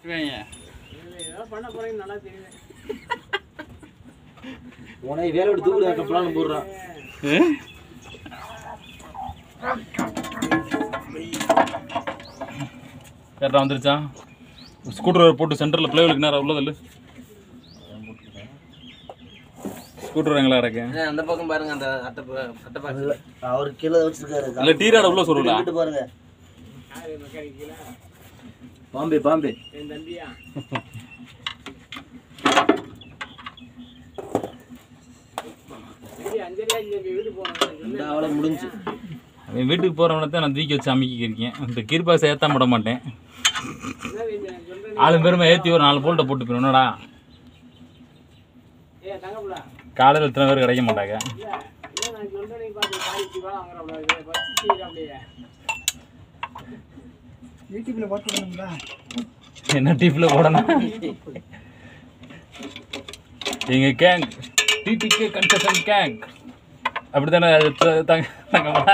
வெட்டுவாங்க ஏதோ பண்ண போறீங்க நல்லா தெரியுது உனக்கு வேலை விட்டு தூக்குற கப்பலான்னு போடுறான் கரெக்டாக வந்துருச்சா ஸ்கூட்டர் போட்டு சென்டரில் பிளேவுக்கு நேரம் உள்ளதில்ல ஸ்கூட்டர் எங்களா இருக்கு அந்த பக்கம் பாருங்க அந்த அட்டை அட்டை பாக்ஸ் அவர் கீழே வச்சிருக்காரு இல்லை டீராட உள்ள சொல்லுடா வீட்டு பாருங்க யாரு மெக்கானிக்கல பாம்பே பாம்பே என் தம்பியா சரி அஞ்சலியா இங்க வீடு போனோம் இந்த அவளை முடிஞ்சு அவன் வீட்டுக்கு போகிறவனை தான் நான் தூக்கி வச்சு அமைக்க இருக்கேன் இந்த கீர்பாஸை ஏற்றாம விட மாட்டேன் என்ன வேண்டிய எனக்கு சொல்றேன் ஆளு பெருமை ஏற்றி ஒரு நாலு போல்ட்டை போட்டு போயிடும் என்னடா ஏ தங்கப்புல காலையில் இத்தனை பேர் கிடைக்க மாட்டாங்க இல்ல இல்ல நான் சொல்றேன் நீ பாத்து காய்ச்சி வா வாங்குறப்ப பச்சி செய்யற அப்படியே யூடியூப்ல போட்டு விடணுங்களா என்ன டீப்பில் போடணும் எங்க கேங் டிடிகே கன்செஷன் கேங் அப்படி தானே தங்க தங்க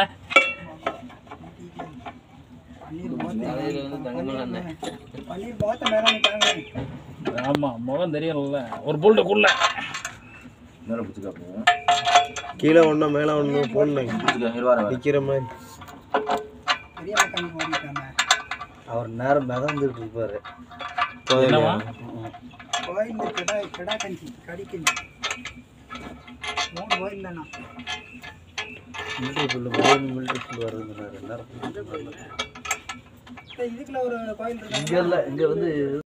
பன்னீர் போத்த தலையில வந்து தங்கமலை அண்ணன் பன்னீர் போத்த மேலே தாங்க ஆமாம் முகம் தெரியல ஒரு போல்ட்டுக்குள்ள மேலே பிடிச்சிக்காப்புங்க கீழே ஒண்ணு மேல ஒண்ணு போடணும் பிடிச்சிக்க இருவார நிக்கிற மாதிரி பெரிய மெக்கானிக் ஓடிட்டாங்க அவர் நேரம் மிதந்துட்டு இருப்பாரு என்னவா கோயில் கடா கடா கஞ்சி கறி கஞ்சி மூணு கோயில் தானா மிலிட்ரி ஃபுல்லு மிலிட்ரி ஃபுல் வருதுன்னு எல்லாரும் இதுக்குள்ள ஒரு கோயில் இருக்கு இங்க இல்ல இங்க வந்து